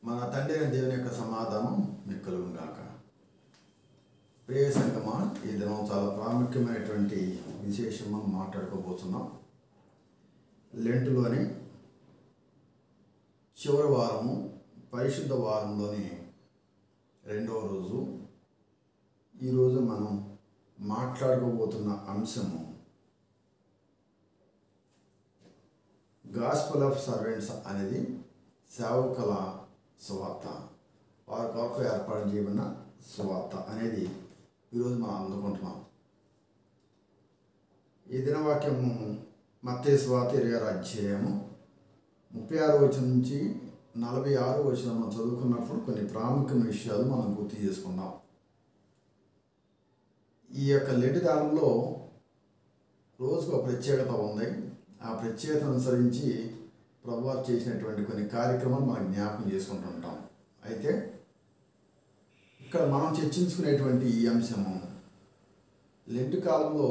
మన తండ్రి అయిన దేవుని యొక్క సమాధానం మీకు కలుగును గాక ప్రియ సంగమా ఈ దినం చాలా ప్రాముఖ్యమైనటువంటి విశేషం మనం మాట్లాడుకోబోతున్నాం లెంటులోని చివరి వారము పరిశుద్ధ వారంలోని రెండవ రోజు ఈరోజు మనం మాట్లాడుకోబోతున్న అంశము గాస్పల్ ఆఫ్ సర్వెంట్స్ అనేది సేవకుల సువార్త వారి కొరకు ఏర్పాటు చేయబడిన సువార్త అనేది ఈరోజు మనం అందుకుంటున్నాం ఈ దినవాక్యము మత్తే సువార్త ఇరవై ఆరు అధ్యాయము ముప్పై ఆరు వచ్చిన నుంచి నలభై ఆరు వచ్చిన మనం చదువుకున్నప్పుడు కొన్ని ప్రాముఖ్యమైన విషయాలు మనం గుర్తు చేసుకున్నాం ఈ యొక్క లెండి దానంలో రోజుకు ఒక ప్రత్యేకత ఉంది ఆ ప్రత్యేకత అనుసరించి ప్రభువారు చేసినటువంటి కొన్ని కార్యక్రమాలు మనం జ్ఞాపకం చేసుకుంటుంటాం అయితే ఇక్కడ మనం చర్చించుకునేటువంటి ఈ అంశము లెంట్ కాలంలో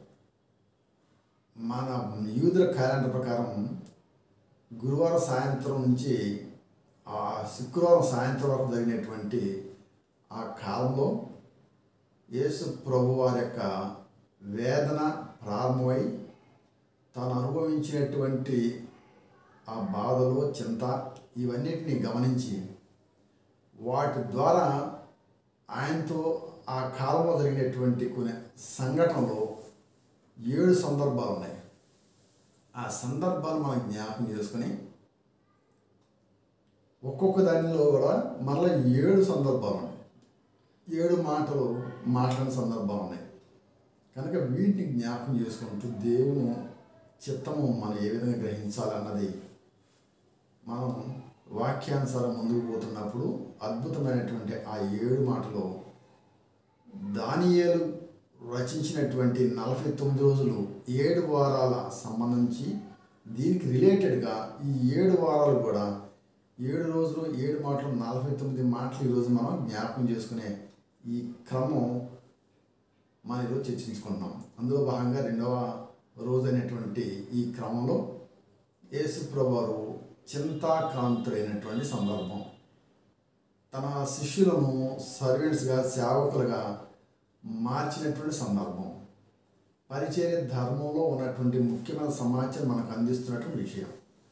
మన యూదుల క్యాలెండర్ ప్రకారం గురువారం సాయంత్రం నుంచి ఆ శుక్రవారం సాయంత్రం వరకు జరిగినటువంటి ఆ కాలంలో యేసు ప్రభు వారి యొక్క వేదన ప్రారంభమై తాను అనుభవించినటువంటి ఆ బాధలు చింత ఇవన్నిటిని గమనించి వాటి ద్వారా ఆయనతో ఆ కాలంలో జరిగినటువంటి కొన్ని సంఘటనలు ఏడు సందర్భాలు ఉన్నాయి ఆ సందర్భాలు మనం జ్ఞాపకం చేసుకుని ఒక్కొక్క దానిలో కూడా మరలా ఏడు సందర్భాలు ఉన్నాయి ఏడు మాటలు మాట్లాడిన సందర్భాలు ఉన్నాయి కనుక వీటిని జ్ఞాపకం చేసుకుంటూ దేవుని చిత్తము మనం ఏ విధంగా గ్రహించాలన్నది మనం వాక్యానుసారం ముందుకు పోతున్నప్పుడు అద్భుతమైనటువంటి ఆ ఏడు మాటలు దానియేలు రచించినటువంటి నలభై తొమ్మిది రోజులు ఏడు వారాల సంబంధించి దీనికి రిలేటెడ్గా ఈ ఏడు వారాలు కూడా ఏడు రోజులు ఏడు మాటలు నలభై తొమ్మిది మాటలు ఈరోజు మనం జ్ఞాపకం చేసుకునే ఈ క్రమం మనం ఈరోజు చర్చించుకుంటున్నాం అందులో భాగంగా రెండవ రోజు అనేటువంటి ఈ క్రమంలో యేసు ప్రభువారు చింతాక్రాంతుడైనటువంటి సందర్భం తన శిష్యులను సర్వెంట్స్గా సేవకులుగా మార్చినటువంటి సందర్భం పరిచర్య ధర్మంలో ఉన్నటువంటి ముఖ్యమైన సమాచారం మనకు అందిస్తున్నటువంటి విషయం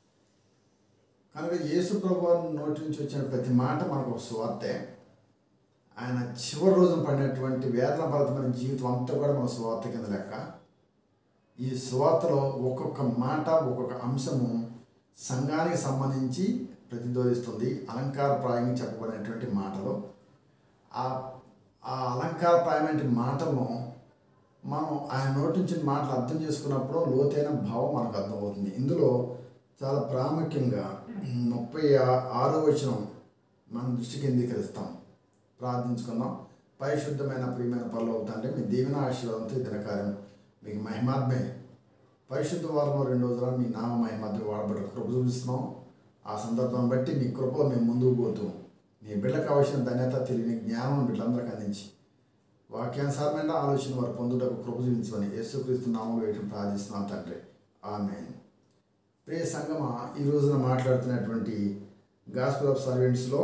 కనుక యేసు ప్రభు నోటి నుంచి వచ్చిన ప్రతి మాట మనకు ఒక స్వార్థే ఆయన చివరి రోజున పడినటువంటి వేదనభరితమైన జీవితం అంతా కూడా మన స్వార్థ కింద లెక్క ఈ స్వార్థలో ఒక్కొక్క మాట ఒక్కొక్క అంశము సంఘానికి సంబంధించి ప్రతిధ్వనిస్తుంది అలంకారప్రాయంగా చెప్పబడినటువంటి మాటలు ఆ ఆ అలంకారప్రాయమైన మాటలను మనం ఆయన నోటి నుంచి మాటలు అర్థం చేసుకున్నప్పుడు లోతైన భావం మనకు అర్థమవుతుంది ఇందులో చాలా ప్రాముఖ్యంగా ముప్పై ఆరో వచనం మన దృష్టి కేంద్రీకరిస్తాం ప్రార్థించుకుందాం పరిశుద్ధమైన ప్రియమైన పనులు అవుతాంటే మీ దీవెన ఆశీర్వాదంతో ఈ దినకార్యం మీకు మహిమాత్మే పరిశుద్ధ వారంలో రెండు రోజుల మీ నామ మహిమాత్మే వాడబడ్డ కృప చూపిస్తున్నాం ఆ సందర్భం బట్టి మీ కృపలో మేము ముందుకు పోతూ మీ బిడ్డకు అవసరం ధన్యత తెలియని జ్ఞానం బిడ్డలందరికీ అందించి వాక్యానుసారమైన ఆలోచన వారు పొందుటకు కృప చూపించమని యేసుక్రీస్తు నామం వేయటం ప్రార్థిస్తున్నాం తండ్రి ఆమె ప్రియ సంగమ ఈ రోజున మాట్లాడుతున్నటువంటి గాస్పుల్ ఆఫ్ సర్వెంట్స్లో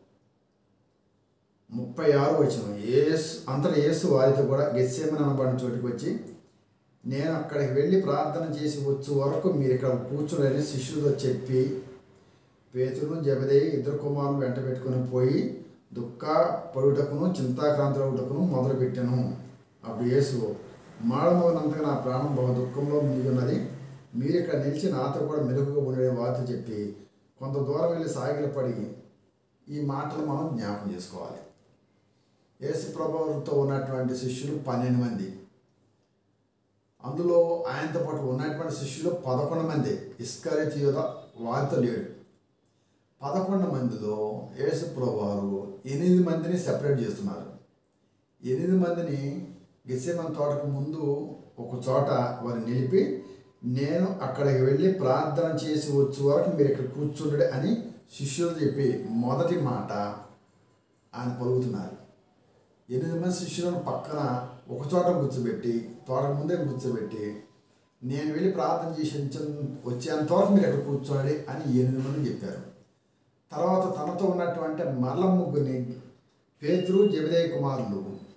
ముప్పై ఆరు వచ్చిన ఏసు అంతటా యేసు వారితో కూడా గెస్సేమని అనబడిన చోటికి వచ్చి నేను అక్కడికి వెళ్ళి ప్రార్థన చేసి వచ్చే వరకు మీరు ఇక్కడ కూర్చోలేని శిష్యులతో చెప్పి పేతురు జబదేయి ఇద్దరు కుమారులు వెంట పెట్టుకుని పోయి దుఃఖ పడుటకును చింతాక్రాంతులవుటకును మొదలుపెట్టాను అప్పుడు యేసు మాడమోనంతగా నా ప్రాణం బహు దుఃఖంలో మిగిలినది మీరు ఇక్కడ నిలిచి నాతో కూడా మెలుగుగా ఉండే వార్త చెప్పి కొంత దూరం వెళ్ళి సాగిలపడి ఈ మాటలు మనం జ్ఞాపకం చేసుకోవాలి యేసు ప్రభువుతో ఉన్నటువంటి శిష్యులు పన్నెండు మంది అందులో ఆయనతో పాటు ఉన్నటువంటి శిష్యులు పదకొండు మంది ఇస్కరిత్ యోధ వారితో లేడు పదకొండు మందిలో యేసు ప్రభువారు ఎనిమిది మందిని సెపరేట్ చేస్తున్నారు ఎనిమిది మందిని గెసేమన్ తోటకు ముందు ఒక చోట వారు నిలిపి నేను అక్కడికి వెళ్ళి ప్రార్థన చేసి వచ్చే వరకు మీరు ఇక్కడ కూర్చుండడు అని శిష్యులు చెప్పి మొదటి మాట ఆయన పలుకుతున్నారు ఎనిమిది మంది శిష్యులను పక్కన ఒక చోట కూర్చోబెట్టి తోటకు ముందే కూర్చోబెట్టి నేను వెళ్ళి ప్రార్థన చేసి వచ్చేంత వరకు మీరు ఎక్కడ కూర్చోండి అని ఎనిమిది మంది చెప్పారు తర్వాత తనతో ఉన్నటువంటి మల్ల ముగ్గురిని పేతురు జబిదయ్య కుమారులు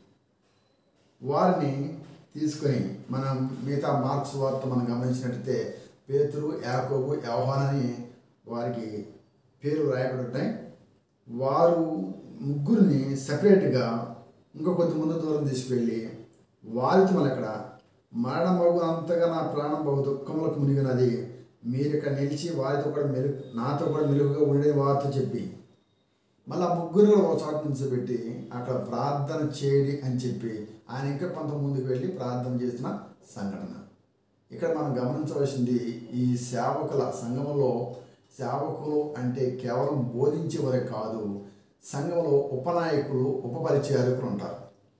వారిని తీసుకొని మనం మిగతా మార్క్స్ వార్త మనం గమనించినట్టయితే పేతురు యాకోబు యవహానని వారికి పేరు రాయబడి ఉంటాయి వారు ముగ్గురిని సపరేట్గా ఇంకా కొద్ది ముందు దూరం తీసుకువెళ్ళి వారితో మళ్ళీ అక్కడ మరణం బహు అంతగా నా ప్రాణం బహు దుఃఖములకు మునిగినది మీరు ఇక్కడ నిలిచి వారితో కూడా మెలుగు నాతో కూడా మెలుగుగా ఉండే వారితో చెప్పి మళ్ళీ ముగ్గురు ఒక చోట నుంచి పెట్టి అక్కడ ప్రార్థన చేయడి అని చెప్పి ఆయన ఇంకా కొంత ముందుకు వెళ్ళి ప్రార్థన చేసిన సంఘటన ఇక్కడ మనం గమనించవలసింది ఈ సేవకుల సంఘంలో సేవకులు అంటే కేవలం బోధించేవారే కాదు సంఘంలో ఉపనాయకులు ఉపపరిచారకులు ఉంటారు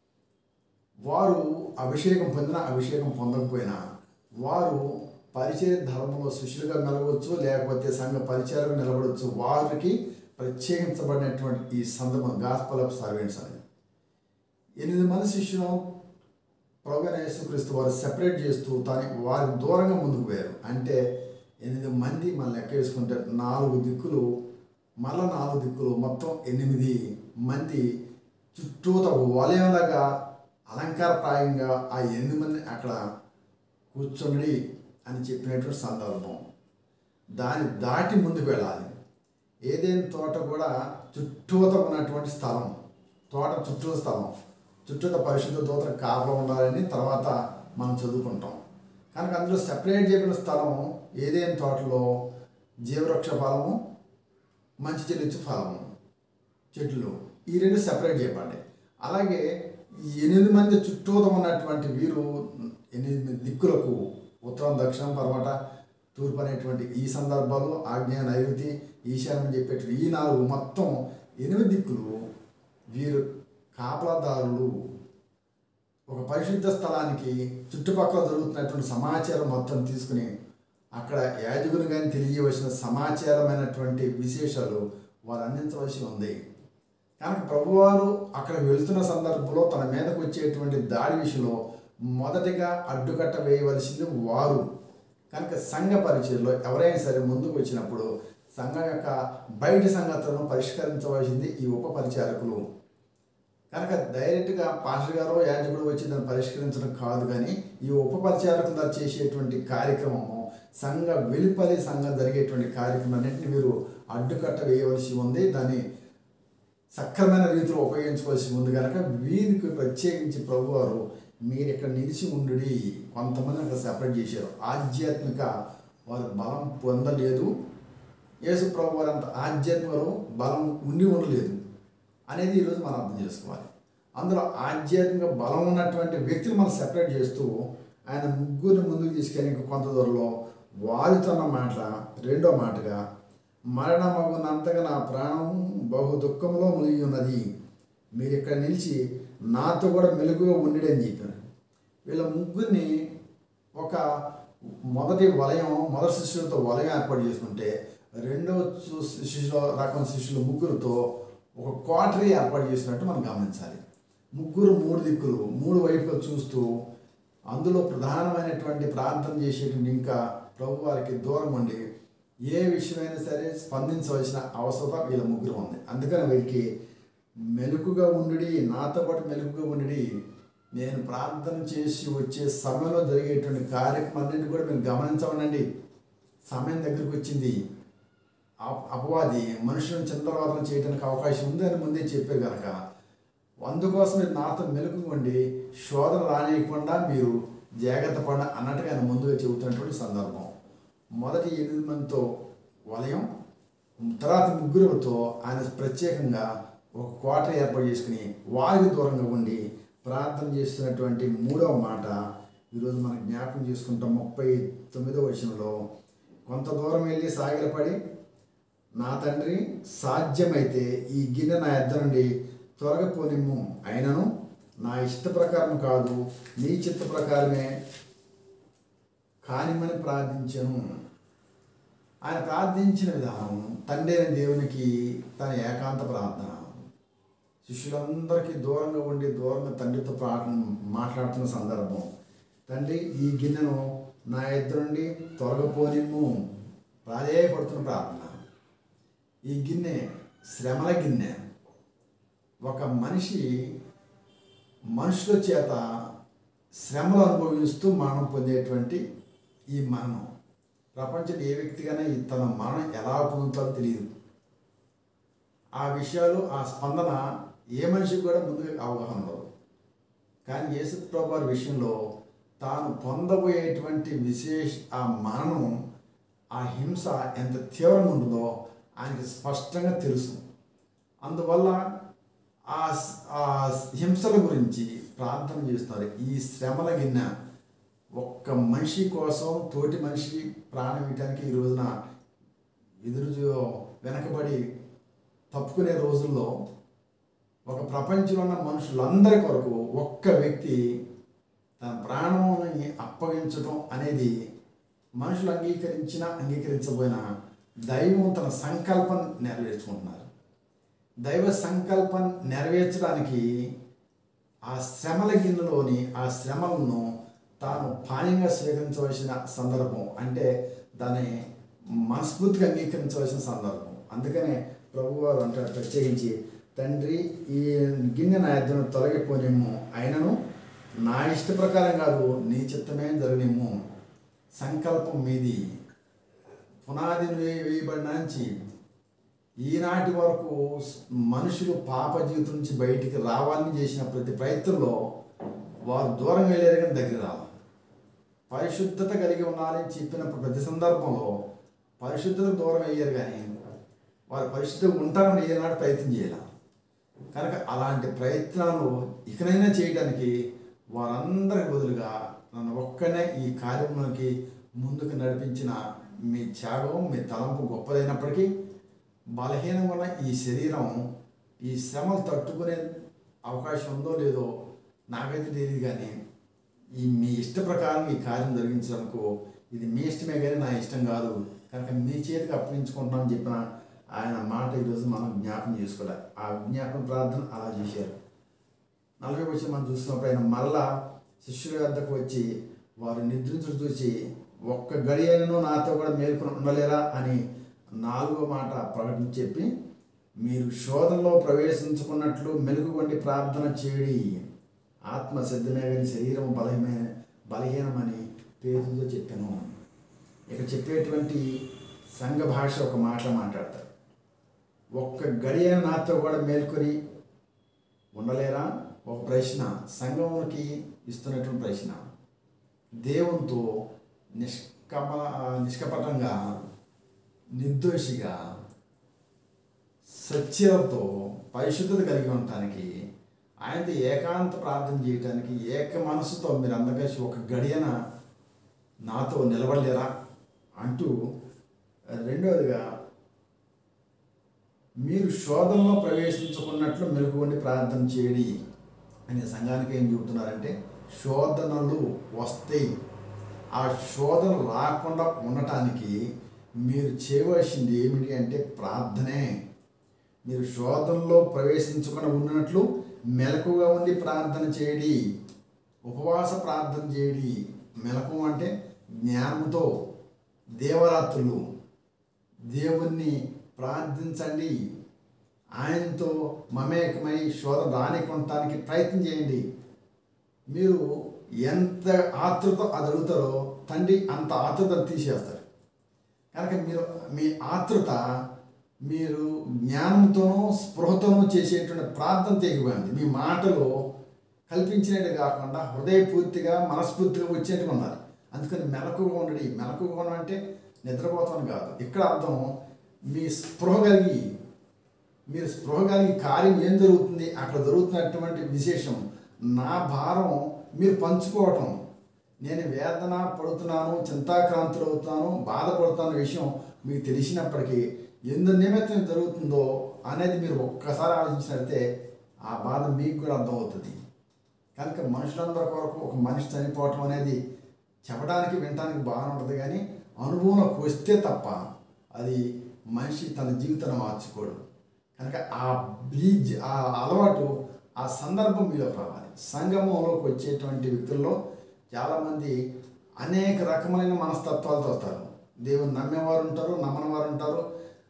వారు అభిషేకం పొందిన అభిషేకం పొందకపోయినా వారు పరిచయ ధర్మంలో శిష్యులుగా నిలవచ్చు లేకపోతే సంఘ పరిచయాలకు నిలబడవచ్చు వారికి ప్రత్యేకించబడినటువంటి ఈ సందర్భం గాస్పల్ ఆఫ్ సర్వెంట్స్ అని ఎనిమిది మంది శిష్యులు ప్రభు యేసుక్రీస్తు వారు సెపరేట్ చేస్తూ తన వారి దూరంగా ముందుకు పోయారు అంటే ఎనిమిది మంది మన లెక్క వేసుకుంటే నాలుగు దిక్కులు మళ్ళా నాలుగు దిక్కులు మొత్తం ఎనిమిది మంది చుట్టూత వలయంలాగా అలంకారప్రాయంగా ఆ ఎనిమిది మంది అక్కడ కూర్చొని అని చెప్పినటువంటి సందర్భం దాన్ని దాటి ముందుకు వెళ్ళాలి ఏదైనా తోట కూడా చుట్టూత ఉన్నటువంటి స్థలం తోట చుట్టూ స్థలం చుట్టూత పరిశుద్ధ దూత కాపలా ఉండాలని తర్వాత మనం చదువుకుంటాం కనుక అందులో సెపరేట్ చేయబడిన స్థలం ఏదైనా తోటలో జీవవృక్ష ఫలము మంచి చెల్లించు ఫలము చెట్లు ఈ రెండు సెపరేట్ చేయబడ్డాయి అలాగే ఈ ఎనిమిది మంది చుట్టూత ఉన్నటువంటి వీరు ఎనిమిది దిక్కులకు ఉత్తరం దక్షిణం పర్వట తూర్పు అనేటువంటి ఈ సందర్భాలు ఆజ్ఞ నైరుతి ఈశాన్యం చెప్పేటువంటి ఈ నాలుగు మొత్తం ఎనిమిది దిక్కులు వీరు కాపలాదారులు ఒక పరిశుద్ధ స్థలానికి చుట్టుపక్కల జరుగుతున్నటువంటి సమాచారం మొత్తం తీసుకుని అక్కడ యాజకుని కానీ తెలియవలసిన సమాచారమైనటువంటి విశేషాలు వారు అందించవలసి ఉంది కనుక ప్రభువారు అక్కడ వెళ్తున్న సందర్భంలో తన మీదకు వచ్చేటువంటి దాడి విషయంలో మొదటిగా అడ్డుకట్ట వేయవలసింది వారు కనుక సంఘ పరిచయంలో ఎవరైనా సరే ముందుకు వచ్చినప్పుడు సంఘం యొక్క బయటి సంగతులను పరిష్కరించవలసింది ఈ ఉప పరిచారకులు కనుక డైరెక్ట్గా పాస్టర్ గారు యాజకుడు వచ్చి దాన్ని పరిష్కరించడం కాదు కానీ ఈ ఉప పరిచారకుల ద్వారా చేసేటువంటి కార్యక్రమము సంఘ వెలుపలి సంఘం జరిగేటువంటి కార్యక్రమం అన్నింటినీ మీరు అడ్డుకట్ట వేయవలసి ఉంది దాన్ని సక్రమైన రీతిలో ఉపయోగించవలసి ఉంది కనుక వీరికి ప్రత్యేకించి ప్రభువారు మీరు ఇక్కడ నిలిచి ఉండుడి కొంతమంది అక్కడ సెపరేట్ చేశారు ఆధ్యాత్మిక వారు బలం పొందలేదు యేసు ప్రభు వారు అంత ఆధ్యాత్మిక బలం ఉండి ఉండలేదు అనేది ఈరోజు మనం అర్థం చేసుకోవాలి అందులో ఆధ్యాత్మిక బలం ఉన్నటువంటి వ్యక్తిని మనం సెపరేట్ చేస్తూ ఆయన ముగ్గురిని ముందుకు తీసుకెళ్ళి ఇంక కొంత దూరంలో వారితో అన్న మాట రెండో మాటగా మరణమగునంతగా నా ప్రాణం బహు దుఃఖంలో మునిగి ఉన్నది మీరు ఇక్కడ నిలిచి నాతో కూడా మెలుగుగా ఉండి అని చెప్పారు వీళ్ళ ముగ్గురిని ఒక మొదటి వలయం మొదటి శిష్యులతో వలయం ఏర్పాటు చేసుకుంటే రెండో చు- శిష్యుల రకం శిష్యులు ముగ్గురుతో ఒక క్వార్టరీ ఏర్పాటు చేసినట్టు మనం గమనించాలి ముగ్గురు మూడు దిక్కులు మూడు వైపులు చూస్తూ అందులో ప్రధానమైనటువంటి ప్రార్థన చేసేటువంటి ఇంకా ప్రభు వారికి దూరం ఉండి ఏ విషయమైనా సరే స్పందించవలసిన అవసరం వీళ్ళ ముగ్గురు ఉంది అందుకని వీరికి మెలుకుగా ఉండి నాతో పాటు మెలుకుగా ఉండి నేను ప్రార్థన చేసి వచ్చే సమయంలో జరిగేటువంటి కార్యక్రమం అన్నింటి కూడా మీరు గమనించమనండి సమయం దగ్గరికి వచ్చింది అప- అపవాది మనుషులను చంద్రవాదన చేయడానికి అవకాశం ఉంది అని ముందే చెప్పారు కనుక అందుకోసం మీరు నాతో మెలుగుకోండి శోధన రానియకుండా మీరు జాగ్రత్త పడ అన్నట్టుగా ఆయన ముందుగా చెబుతున్నటువంటి సందర్భం మొదటి ఎనిమిది మందితో వలయం తర్వాత ముగ్గురుతో ఆయన ప్రత్యేకంగా ఒక కోట ఏర్పాటు చేసుకుని వారికి దూరంగా ఉండి ప్రార్థన చేస్తున్నటువంటి మూడవ మాట ఈరోజు మనం జ్ఞాపకం చేసుకుంటాం ముప్పై తొమ్మిదవ విషయంలో కొంత దూరం వెళ్ళి సాగిలపడి నా తండ్రి సాధ్యమైతే ఈ గిన్నె నా ఎద్ద నుండి త్వరగా పోనిమ్ము అయినను నా ఇష్ట ప్రకారం కాదు నీ చిత్త ప్రకారమే కానిమని ప్రార్థించను ఆయన ప్రార్థించిన విధానం తండ్రి అయిన దేవునికి తన ఏకాంత ప్రార్థన శిష్యులందరికీ దూరంగా ఉండి దూరంగా తండ్రితో ప్రార్థన మాట్లాడుతున్న సందర్భం తండ్రి ఈ గిన్నెను నా ఇద్దరు నుండి త్వరగా పోనిమ్ము ప్రాధేయపడుతున్న ప్రార్థన ఈ గిన్నె శ్రమల గిన్నె ఒక మనిషి మనుషుల చేత శ్రమలు అనుభవిస్తూ మరణం పొందేటువంటి ఈ మరణం ప్రపంచంలో ఏ వ్యక్తిగానే ఈ తన మరణం ఎలా పొందుతారో తెలియదు ఆ విషయాలు ఆ స్పందన ఏ మనిషికి కూడా ముందుగా అవగాహన ఉండదు కానీ యేసు ప్రభు వారి విషయంలో తాను పొందబోయేటువంటి విశేష ఆ మరణం ఆ హింస ఎంత తీవ్రంగా ఉంటుందో ఆయనకి స్పష్టంగా తెలుసు అందువల్ల ఆ స్- ఆ హింసల గురించి ప్రార్థన చేస్తున్నారు ఈ శ్రమల గిన్నె ఒక్క మనిషి కోసం తోటి మనిషి ప్రాణం ఇవ్వటానికి ఈ రోజున ఎదురు చూ- వెనకబడి తప్పుకునే రోజుల్లో ఒక ప్రపంచంలో ఉన్న మనుషులందరి కొరకు ఒక్క వ్యక్తి తన ప్రాణాన్ని అప్పగించడం అనేది మనుషులు అంగీకరించినా అంగీకరించబోయినా దైవం తన సంకల్పం నెరవేర్చుకుంటున్నారు దైవ సంకల్పం నెరవేర్చడానికి ఆ శ్రమల గిన్నెలోని ఆ శ్రమలను తాను పానీయంగా స్వీకరించవలసిన సందర్భం అంటే దాన్ని మనస్ఫూర్తిగా అంగీకరించవలసిన సందర్భం అందుకనే ప్రభువారు అంటాడు ప్రత్యేకించి తండ్రి ఈ గిన్నె నా యొద్ద నుండి తొలగిపోనేమో అయినను నా ఇష్ట ప్రకారం కాదు నీ చిత్తమే జరగనేమో సంకల్పం మీది పునాది వే- వేయబడిన నుంచి ఈనాటి వరకు మనుషులు పాప జీవితం నుంచి బయటికి రావాలని చేసిన ప్రతి ప్రయత్నంలో వారు దూరం వెళ్ళారు కానీ దగ్గర రావాలి పరిశుద్ధత కలిగి ఉండాలని చెప్పిన ప్రతి సందర్భంలో పరిశుద్ధత దూరం అయ్యారు కానీ వారు పరిశుద్ధంగా ఉంటారని ఏనాడు ప్రయత్నం చేయాలి కనుక అలాంటి ప్రయత్నాలు ఇకనైనా చేయడానికి వారందరికి బదులుగా నన్ను ఒక్కనే ఈ కార్యంలోకి ముందుకు నడిపించిన మీ త్యాగం మీ తలంపు గొప్పదైనప్పటికీ బలహీనంగా ఉన్న ఈ శరీరం ఈ శ్రమలు తట్టుకునే అవకాశం ఉందో లేదో నాకైతే తెలియదు కానీ ఈ మీ ఇష్ట ప్రకారం ఈ కార్యం జరిగించడానికి ఇది మీ ఇష్టమే కానీ నా ఇష్టం కాదు కనుక మీ చేతికి అప్పగించుకుంటున్నామని చెప్పిన ఆయన మాట ఈరోజు మనం జ్ఞాపకం చేసుకోవాలి ఆ జ్ఞాపకం ప్రార్థన అలా చేశారు నలభై వచ్చి మనం చూసినప్పుడు ఆయన మరలా శిష్యుల వద్దకు వచ్చి వారు నిద్రించుడు చూసి ఒక్క గడియను నాతో కూడా మేల్కొని ఉండలేరా అని నాలుగో మాట ప్రకటించి చెప్పి మీరు శోధనలో ప్రవేశించుకున్నట్లు మెలుగుగొండి ప్రార్థన చేయడి ఆత్మ సిద్ధమే కానీ శరీరం బలహీన బలహీనమని పేరుతో చెప్పాను ఇక్కడ చెప్పేటువంటి సంఘ భాష ఒక మాట మాట్లాడతారు ఒక్క గడియ నాతో కూడా మేల్కొని ఉండలేరా ఒక ప్రశ్న సంఘంకి ఇస్తున్నటువంటి ప్రశ్న దేవునితో నిష్కమ నిష్కపటంగా నిర్దోషిగా సత్యలతో పరిశుద్ధత కలిగి ఉండటానికి ఆయనతో ఏకాంత ప్రార్థన చేయటానికి ఏక మనసుతో మీరు అందరు కలిసి ఒక గడియన నాతో నిలబడలేరా అంటూ రెండవదిగా మీరు శోధనలో ప్రవేశించుకున్నట్లు మెలుగుండి ప్రార్థన చేయడి అనే సంఘానికి ఏం చెబుతున్నారంటే శోధనలు వస్తాయి ఆ శోధన రాకుండా ఉండటానికి మీరు చేయవలసింది ఏమిటి అంటే ప్రార్థనే మీరు శోధనలో ప్రవేశించకుండా ఉన్నట్లు మెలకుగా ఉండి ప్రార్థన చేయడి ఉపవాస ప్రార్థన చేయడి మెలకు అంటే జ్ఞానంతో దేవరాత్రులు దేవుణ్ణి ప్రార్థించండి ఆయనతో మమేకమై శోధన రానికొనటానికి ప్రయత్నం చేయండి మీరు ఎంత ఆతృత అది అడుగుతారో తండ్రి అంత ఆతృతను తీసేస్తారు కనుక మీరు మీ ఆతృత మీరు జ్ఞానంతోనూ స్పృహతోనూ చేసేటువంటి ప్రార్థన తెగిపోయింది మీ మాటలు కల్పించినట్టు కాకుండా హృదయపూర్తిగా మనస్ఫూర్తిగా వచ్చేట్టుగా ఉన్నారు అందుకని మెలకుగా ఉండడి మెలకుగా ఉండడం అంటే నిద్రపోతాను కాదు ఇక్కడ అర్థం మీ స్పృహ కలిగి మీరు స్పృహ కలిగి కార్యం ఏం జరుగుతుంది అక్కడ జరుగుతున్నటువంటి విశేషం నా భారం మీరు పంచుకోవటం నేను వేదన పడుతున్నాను చింతాక్రాంతులు అవుతున్నాను బాధపడుతున్న విషయం మీకు తెలిసినప్పటికీ ఎందు నిమిత్తం జరుగుతుందో అనేది మీరు ఒక్కసారి ఆలోచించినట్లయితే ఆ బాధ మీకు కూడా అర్థమవుతుంది కనుక మనుషులందరి కొరకు ఒక మనిషి చనిపోవటం అనేది చెప్పడానికి వినటానికి బాగానే ఉంటుంది కానీ అనుభవంలోకి వస్తే తప్ప అది మనిషి తన జీవితాన్ని మార్చుకోడు కనుక ఆ బీజ్ ఆ అలవాటు ఆ సందర్భం మీలోకి రావాలి సంగమంలోకి వచ్చేటువంటి వ్యక్తుల్లో చాలామంది అనేక రకములైన మనస్తత్వాలతో వస్తారు దేవుని నమ్మేవారు ఉంటారు నమ్మని వారు ఉంటారు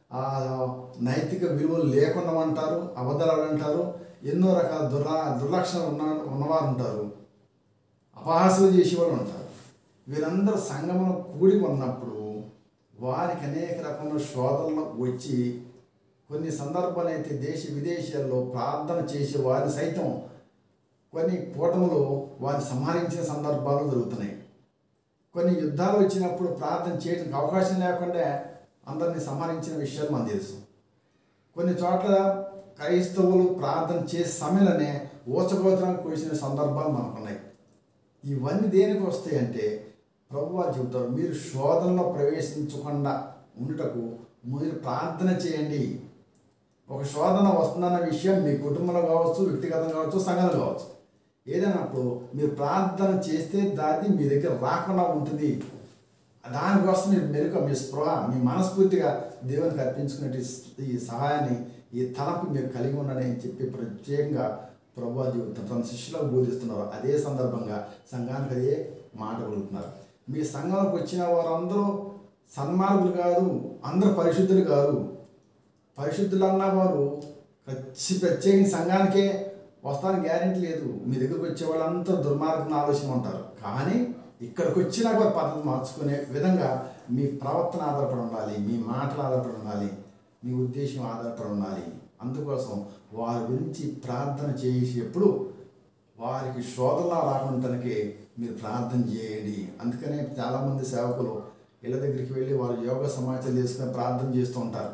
ఆ నైతిక విలువలు లేకుండా ఉంటారు అబద్ధాలు అంటారు ఎన్నో రకాల దుర్ల దుర్లక్షణాలు ఉన్న ఉన్నవారు ఉంటారు అపహాస్యం చేసేవాళ్ళు ఉంటారు వీరందరూ సంఘంలో కూడి ఉన్నప్పుడు వారికి అనేక రకమైన శోధనలు వచ్చి కొన్ని సందర్భాలు అయితే దేశ విదేశాల్లో ప్రార్థన చేసే వారిని సైతం కొన్ని కూటములు వారిని సంహరించిన సందర్భాలు జరుగుతున్నాయి కొన్ని యుద్ధాలు వచ్చినప్పుడు ప్రార్థన చేయడానికి అవకాశం లేకుండా అందరినీ సంహరించిన విషయాలు మనకు తెలుసు కొన్ని చోట్ల క్రైస్తవులు ప్రార్థన చేసే సమయంలోనే ఊచగోత్రానికి కూర్చిన సందర్భాలు మనకున్నాయి ఇవన్నీ దేనికి వస్తాయి అంటే ప్రభు వారు చెబుతారు మీరు శోధనలో ప్రవేశించకుండా ఉండుటకు మీరు ప్రార్థన చేయండి ఒక శోధన వస్తుందన్న విషయం మీ కుటుంబంలో కావచ్చు వ్యక్తిగతంగా కావచ్చు సంఘంలో కావచ్చు ఏదైనప్పుడు మీరు ప్రార్థన చేస్తే దాన్ని మీ దగ్గర రాకుండా ఉంటుంది దానికోసం మీరు మెరుక మీ స్పృహ మీ మనస్ఫూర్తిగా దేవునికి అర్పించుకునే ఈ సహాయాన్ని ఈ తలపు మీరు కలిగి ఉండండి అని చెప్పి ప్రత్యేకంగా ప్రభు జీవితం తన శిష్యులకు బోధిస్తున్నారు అదే సందర్భంగా సంఘానికి అదే మాట పలుకుతున్నారు మీ సంఘంలోకి వచ్చిన వారందరూ సన్మార్గులు కాదు అందరూ పరిశుద్ధులు కాదు పరిశుద్ధులు అన్న వారు ఖచ్చి ప్రత్యేకించి సంఘానికే వస్తానికి గ్యారెంటీ లేదు మీ దగ్గరకు వచ్చే వాళ్ళంతా దుర్మార్గం ఆలోచన ఉంటారు కానీ ఇక్కడికి వచ్చినాక వారు పద్ధతి మార్చుకునే విధంగా మీ ప్రవర్తన ఆధారపడి ఉండాలి మీ మాటలు ఆధారపడి ఉండాలి మీ ఉద్దేశం ఆధారపడి ఉండాలి అందుకోసం వారి గురించి ప్రార్థన చేసేటప్పుడు వారికి శోధనలా రాకుండానికే మీరు ప్రార్థన చేయండి అందుకనే చాలామంది సేవకులు ఇళ్ళ దగ్గరికి వెళ్ళి వారు యోగ సమాచారం తీసుకుని ప్రార్థన చేస్తూ ఉంటారు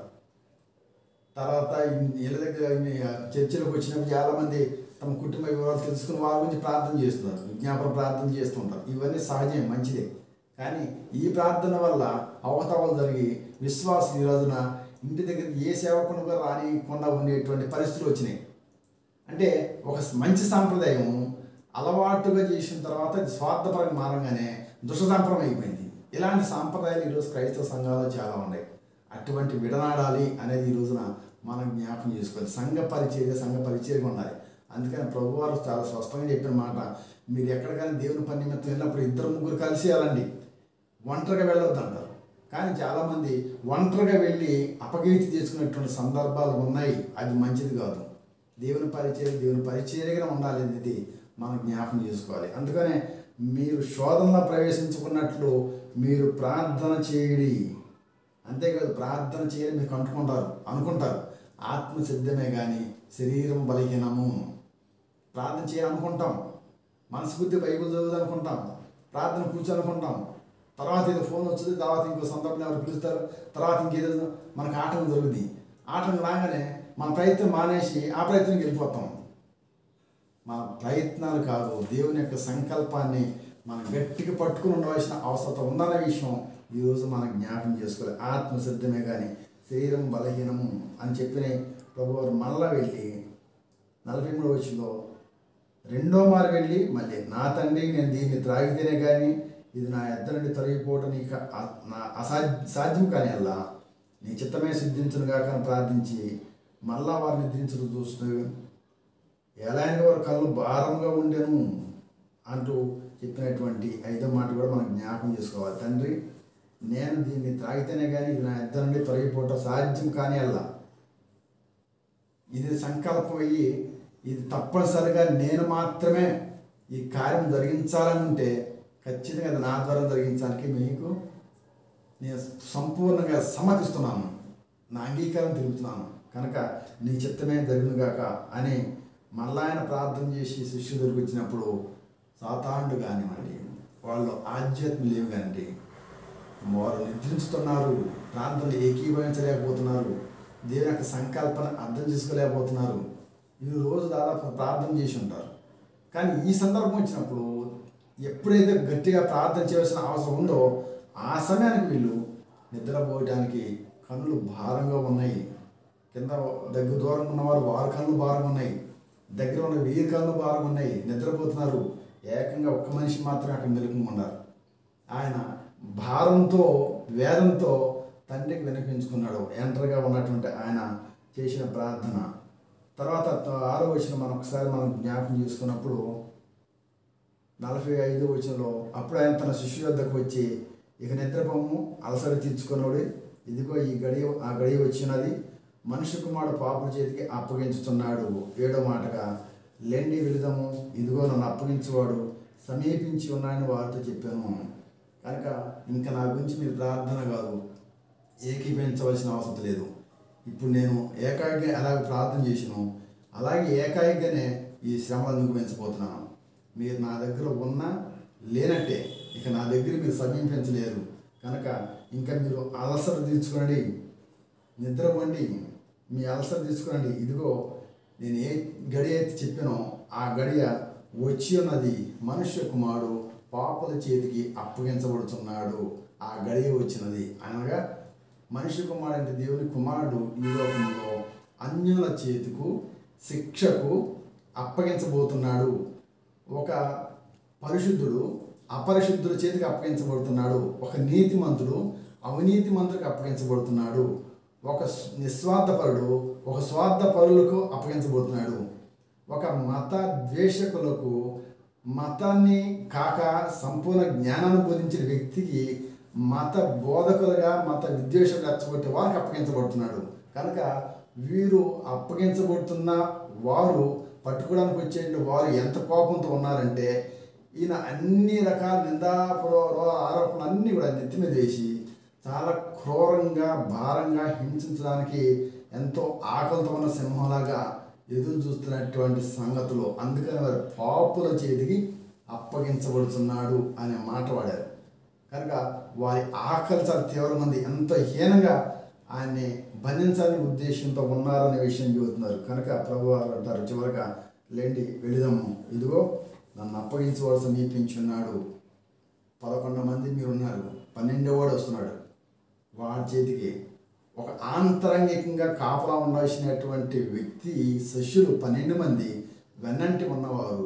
తర్వాత ఇళ్ళ దగ్గర చర్చలకు వచ్చినప్పుడు చాలామంది తమ కుటుంబ వివరాలు తెలుసుకుని వారి గురించి ప్రార్థన చేస్తున్నారు విజ్ఞాపన ప్రార్థన చేస్తుంటారు ఇవన్నీ సహజమే మంచిదే కానీ ఈ ప్రార్థన వల్ల అవతవలు జరిగి విశ్వాసం ఈ రోజున ఇంటి దగ్గర ఏ సేవకుని కూడా రానికుండా ఉండేటువంటి పరిస్థితులు వచ్చినాయి అంటే ఒక మంచి సాంప్రదాయం అలవాటుగా చేసిన తర్వాత అది స్వార్థపరంగా మారంగానే దుష్ట సాంప్రదాయం అయిపోయింది ఇలాంటి సాంప్రదాయాలు ఈరోజు క్రైస్తవ సంఘాల్లో చాలా ఉన్నాయి అటువంటి విడనాడాలి అనేది ఈ రోజున మనం జ్ఞాపకం చేసుకోవాలి సంఘ పరిచర్య సంఘ పరిచర్యగా ఉండాలి అందుకని ప్రభువారు చాలా స్పష్టంగా చెప్పిన మాట మీరు ఎక్కడికైనా దేవుని పని నిమిత్తం వెళ్ళినప్పుడు ఇద్దరు ముగ్గురు కలిసి వెళ్ళండి ఒంటరిగా వెళ్ళొద్దు అంటారు కానీ చాలామంది ఒంటరిగా వెళ్ళి అపకీర్తి చేసుకునేటువంటి సందర్భాలు ఉన్నాయి అది మంచిది కాదు దేవుని పరిచర్య దేవుని పరిచర్యగా ఉండాలి అనేది మనం జ్ఞాపకం చేసుకోవాలి అందుకనే మీరు శోధనలో ప్రవేశించుకున్నట్లు మీరు ప్రార్థన చేయడి అంతేకాదు ప్రార్థన చేయని మీకు అంటుకుంటారు అనుకుంటారు ఆత్మ సిద్ధమే కానీ శరీరం బలహీనము ప్రార్థన చేయాలి అనుకుంటాం మనస్ఫూర్తి బైబిల్ చదువుదు అనుకుంటాం ప్రార్థన కూర్చొని అనుకుంటాం తర్వాత ఏదో ఫోన్ వచ్చింది తర్వాత ఇంకో సందర్భం ఎవరు పిలుస్తారు తర్వాత ఇంకేదో మనకు ఆటంకం జరుగుతుంది ఆటంకం రాగానే మన ప్రయత్నం మానేసి ఆ ప్రయత్నంకి వెళ్ళిపోతాం మన ప్రయత్నాలు కాదు దేవుని యొక్క సంకల్పాన్ని మనం గట్టిగా పట్టుకుని ఉండవలసిన అవసరం ఉందన్న విషయం ఈరోజు మనం జ్ఞాపం చేసుకోవాలి ఆత్మ సిద్ధమే కానీ శరీరం బలహీనము అని చెప్పిన ప్రభు వారు మళ్ళా వెళ్ళి నలభై మూడు వచ్చిందో రెండో మారు వెళ్ళి మళ్ళీ నా తండ్రి నేను దీన్ని త్రాగితేనే కానీ ఇది నా ఎద్ద నుండి తొలగిపోవటం నీకు అ- నా అసాధ్య సాధ్యం కానీ అల్లా నీ చిత్తమే సిద్ధించును కాక అని ప్రార్థించి మళ్ళా వారిని నిద్రించడం చూస్తూ ఎలాంటి వారు కళ్ళు భారంగా ఉండెను అంటూ చెప్పినటువంటి ఐదో మాట కూడా మనం జ్ఞాపకం చేసుకోవాలి తండ్రి నేను దీన్ని త్రాగితేనే కానీ ఇది నా ఇద్దరు నుండి తొలగిపోవటం సాధ్యం కానీ అల్లా ఇది సంకల్పం అయ్యి ఇది తప్పనిసరిగా నేను మాత్రమే ఈ కార్యం జరిగించాలని ఉంటే ఖచ్చితంగా అది నా ద్వారా జరిగించడానికి మీకు నేను సంపూర్ణంగా సమ్మతిస్తున్నాను నా అంగీకారం తెలుపుతున్నాను కనుక నీ చిత్తమే జరుగును గాక అని మళ్ళా ఆయన ప్రార్థన చేసి శిష్యుల దగ్గరికి వచ్చినప్పుడు సాతాండు కానివ్వండి వాళ్ళు ఆధ్యాత్మిక లేవు కానివ్వండి వారు నిద్రించుతున్నారు ప్రార్థనలు ఏకీభవించలేకపోతున్నారు దేవుని యొక్క సంకల్పన అర్థం చేసుకోలేకపోతున్నారు ఈ రోజు దాదాపు ప్రార్థన చేసి ఉంటారు కానీ ఈ సందర్భం వచ్చినప్పుడు ఎప్పుడైతే గట్టిగా ప్రార్థన చేయవలసిన అవసరం ఉందో ఆ సమయానికి వీళ్ళు నిద్రపోయడానికి కన్నులు భారంగా ఉన్నాయి కింద దగ్గర దూరంగా ఉన్నవారు వారి కళ్ళు భారంగా ఉన్నాయి దగ్గర ఉన్న వీరి కళ్ళు భారంగా ఉన్నాయి నిద్రపోతున్నారు ఏకంగా ఒక్క మనిషి మాత్రమే అక్కడ మెలుకుని ఉన్నారు ఆయన భారంతో వేదంతో తండ్రికి వినిపించుకున్నాడు ఎంటర్గా ఉన్నటువంటి ఆయన చేసిన ప్రార్థన తర్వాత త- ఆరో వచ్చిన మనం ఒకసారి మనం జ్ఞాపకం చేసుకున్నప్పుడు నలభై ఐదు వచనంలో అప్పుడు ఆయన తన శిష్యు వద్దకు వచ్చి ఇక నిద్రపోము అలసట తీర్చుకున్నాడు ఇదిగో ఈ గడియ ఆ గడియ వచ్చినది మనుష్య కుమారుడు పాపల చేతికి అప్పగించుతున్నాడు ఏడో మాటగా లెండి వెళుదాము ఇదిగో నన్ను అప్పగించేవాడు సమీపించి ఉన్నాయని వారితో చెప్పాను కనుక ఇంకా నా గురించి మీరు ప్రార్థన కాదు ఏకీభవించవలసిన అవసరం లేదు ఇప్పుడు నేను ఏకాయిగా ఎలాగ ప్రార్థన చేసినాను అలాగే ఏకాయిగానే ఈ శ్రమలు అనుభవించబోతున్నాను మీరు నా దగ్గర ఉన్నా లేనట్టే ఇక నా దగ్గర మీరు సమీపించలేరు కనుక ఇంకా మీరు అలసర తీర్చుకోండి నిద్రపోండి మీ అలసర తీసుకోండి ఇదిగో నేను ఏ గడియ అయితే చెప్పానో ఆ గడియ వచ్చి ఉన్నది మనుష్య కుమారుడు పాపల చేతికి అప్పగించబడుతున్నాడు ఆ గడియ వచ్చినది అనగా మనిషి కుమారుడు అంటే దేవుని కుమారుడు ఈ లోకంలో అన్యుల చేతికు శిక్షకు అప్పగించబోతున్నాడు ఒక పరిశుద్ధుడు అపరిశుద్ధుల చేతికి అప్పగించబడుతున్నాడు ఒక నీతిమంతుడు అవినీతిమంతుడికి అప్పగించబడుతున్నాడు ఒక నిస్వార్థపరుడు ఒక స్వార్థపరులకు అప్పగించబడుతున్నాడు ఒక మత ద్వేషకులకు మతాన్ని కాక సంపూర్ణ జ్ఞానాన్ని బోధించిన వ్యక్తికి మత బోధకులుగా మత విద్వేషాలు రెచ్చగొట్టే వారికి అప్పగించబడుతున్నాడు కనుక వీరు అప్పగించబడుతున్న వారు పట్టుకోవడానికి వచ్చే వారు ఎంత కోపంతో ఉన్నారంటే ఈయన అన్ని రకాల నిందాపురో ఆరోపణలు అన్నీ కూడా నెత్తి మీద వేసి చాలా క్రూరంగా భారంగా హింసించడానికి ఎంతో ఆకలితో ఉన్న సింహంలాగా ఎదురు చూస్తున్నటువంటి సంగతులు అందుకని వారి పాపుల చేతికి అప్పగించబడుతున్నాడు అనే మాట వాడారు కనుక వారి ఆకలి చాలా తీవ్రంగా ఉంది ఎంతో హీనంగా ఆయన్ని బంధించాలనే ఉద్దేశంతో ఉన్నారనే విషయం చెబుతున్నారు కనుక ప్రభు వారు అంటారు చివరిగా లేండి వెళిదాము ఇదిగో నన్ను అప్పగించేవాడు సమీపించున్నాడు పదకొండు మంది మీరు ఉన్నారు పన్నెండో వాడు వస్తున్నాడు వాడి చేతికి ఒక ఆంతరంగికంగా కాపలా ఉండాల్సినటువంటి వ్యక్తి శిష్యులు పన్నెండు మంది వెన్నంటి ఉన్నవారు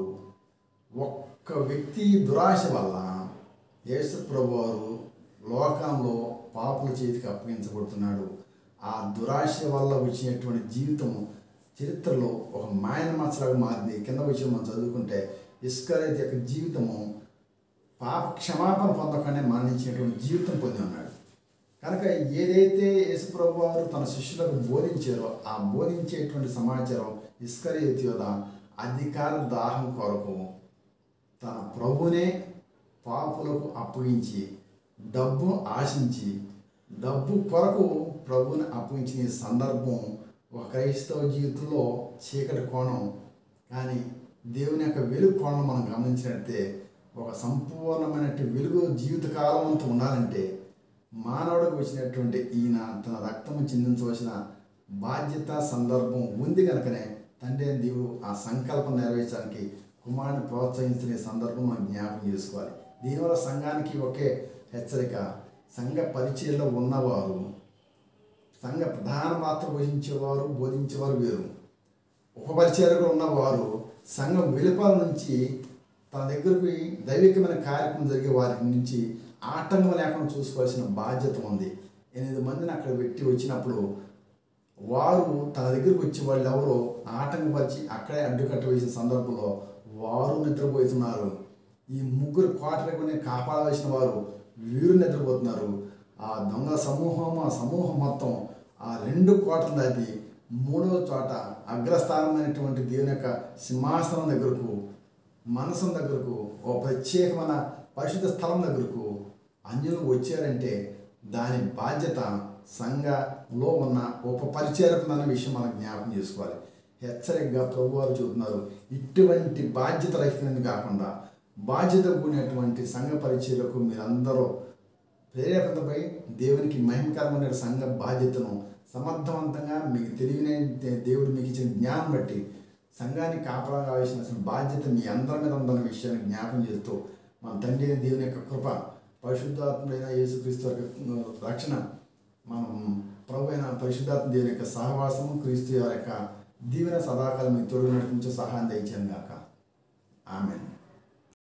ఒక్క వ్యక్తి దురాశ వల్ల యేసు ప్రభు వారు లోకంలో పాపుల చేతికి అప్పగించబడుతున్నాడు ఆ దురాశ వల్ల వచ్చినటువంటి జీవితం చరిత్రలో ఒక మాయన మచ్చలాగా మారింది కింద విషయం మనం చదువుకుంటే ఇస్కరేత్ యొక్క జీవితము పాప క్షమాపణ పొందకనే మరణించినటువంటి జీవితం పొంది ఉన్నాడు కనుక ఏదైతే యేసుప్రభు వారు తన శిష్యులకు బోధించారో ఆ బోధించేటువంటి సమాచారం ఇస్కరేత్ యొద్ద అధికార దాహం కొరకు తన ప్రభునే పాపులకు అప్పగించి డబ్బు ఆశించి డబ్బు కొరకు ప్రభుని అప్పగించిన ఈ సందర్భం ఒక క్రైస్తవ జీవితంలో చీకటి కోణం కానీ దేవుని యొక్క వెలుగు కోణం మనం గమనించినట్టే ఒక సంపూర్ణమైనటువంటి వెలుగు జీవితకాలం అంతా ఉండాలంటే మానవుడికి వచ్చినటువంటి ఈయన తన రక్తము చిందించవలసిన బాధ్యత సందర్భం ఉంది కనుకనే తండ్రి అయిన దేవుడు ఆ సంకల్పం నెరవేర్చడానికి కుమారుని ప్రోత్సహించిన ఈ సందర్భం మనం జ్ఞాపకం చేసుకోవాలి దీనివల్ల సంఘానికి ఒకే హెచ్చరిక సంఘ పరిచయంలో ఉన్నవారు సంఘ ప్రధాన పాత్ర వహించేవారు బోధించేవారు వేరు ఉపపరిచయాలు ఉన్నవారు సంఘం వెలుపల నుంచి తన దగ్గరికి దైవికమైన కార్యక్రమం జరిగే వారి నుంచి ఆటంకం లేకుండా చూసుకోవాల్సిన బాధ్యత ఉంది ఎనిమిది మందిని అక్కడ పెట్టి వచ్చినప్పుడు వారు తన దగ్గరికి వచ్చే వాళ్ళు ఎవరో ఆటంకపరిచి అక్కడే అడ్డుకట్ట వేసిన సందర్భంలో వారు నిద్రపోతున్నారు ఈ ముగ్గురు కోటరకుని కాపాడవలసిన వారు వీరు నిద్రపోతున్నారు ఆ దొంగ సమూహం ఆ సమూహం మొత్తం ఆ రెండు కోటలు దాటి మూడవ చోట అగ్రస్థానమైనటువంటి దేవుని యొక్క సింహాసనం దగ్గరకు మనసం దగ్గరకు ఓ ప్రత్యేకమైన పరిశుద్ధ స్థలం దగ్గరకు అన్యులు వచ్చారంటే దాని బాధ్యత సంఘంలో ఉన్న ఉప పరిచారకులు అన్న విషయం మనం జ్ఞాపకం చేసుకోవాలి హెచ్చరికగా ప్రభు వారు చెబుతున్నారు ఇటువంటి బాధ్యత రహితమైనది కాకుండా బాధ్యత కూడినటువంటి సంఘ పరిచయలకు మీరందరూ ప్రేరేపణపై దేవునికి మహిమకరమైన సంఘ బాధ్యతను సమర్థవంతంగా మీకు తెలివిన దేవుడు మీకు ఇచ్చిన జ్ఞానం బట్టి సంఘాన్ని కాపలా కావాల్సిన బాధ్యత మీ అందరి మీద ఉందన్న విషయాన్ని జ్ఞాపం చేస్తూ మన తండ్రి అయిన దేవుని యొక్క కృప పరిశుద్ధాత్ముడైన యేసుక్రీస్తు యొక్క రక్షణ మనం ప్రభు అయిన పరిశుద్ధాత్మ దేవుని యొక్క సహవాసము క్రీస్తు వారి యొక్క దీవెన సదాకాలం మీ తోడు నడిపించే సహాయం దయచేయను గాక ఆమెన్